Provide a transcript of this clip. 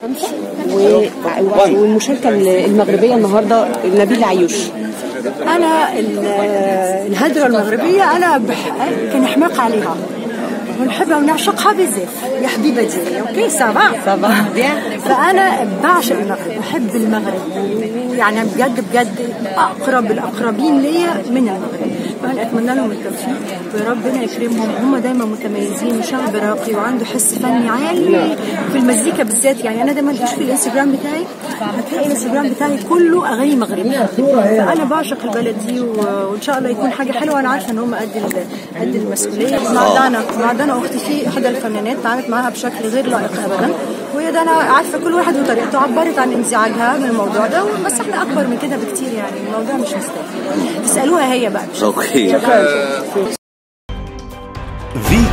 و- والمشاركه المغربيه النهارده نبيل عيوش انا ال- الهدره المغربيه انا بح... كنحماق عليها ونحبها ونعشقها بزاف يا حبيبه ديالي اوكي سافا سافا بيان فانا بعشق المغرب بحب المغرب يعني بجد بجد اقرب الاقربين ليا من المغرب فانا اتمنى لهم التوفيق وربنا يكرمهم هم دايما متميزين وشعب راقي وعنده حس فني عالي في المزيكا بالذات يعني انا دايما تشوفي الانستجرام بتاعي هتلاقي الانستجرام بتاعي كله اغاني مغربيه فانا بعشق البلد دي و- وان شاء الله يكون حاجه حلوه انا عارفه ان هم قد ال- قد المسؤوليه مع دانا مع دانا اختي في احدى الفنانات تعاملت معاها بشكل غير لائق ابدا وهي دانا عارفه كل واحد وطريقته عبرت عن انزعاجها من الموضوع ده بس احنا اكبر من كده بكتير يعني الموضوع مش مستاهل تسالوها هي بقى اوكي في